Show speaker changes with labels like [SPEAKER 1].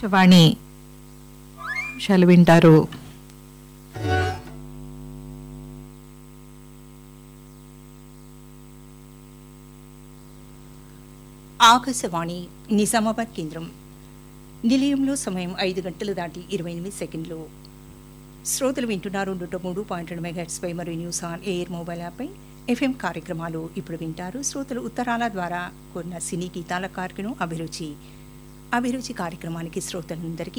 [SPEAKER 1] ఆకాశవాణి విషయాలు వింటారు
[SPEAKER 2] ఆకాశవాణి నిజామాబాద్ కేంద్రం నిలయంలో సమయం ఐదు గంటలు దాటి ఇరవై ఎనిమిది సెకండ్లు శ్రోతలు వింటున్నారు నూట మూడు పాయింట్ రెండు మెగాట్స్ పై మరియు న్యూస్ ఆన్ ఎయిర్ మొబైల్ యాప్పై ఎఫ్ఎం కార్యక్రమాలు ఇప్పుడు వింటారు శ్రోతలు ఉత్తరాల ద్వారా కొన్న సినీ గీతాల కార్యక్రమం అభిరుచి అభిరుచి కార్యక్రమానికి శ్రోతలందరికీ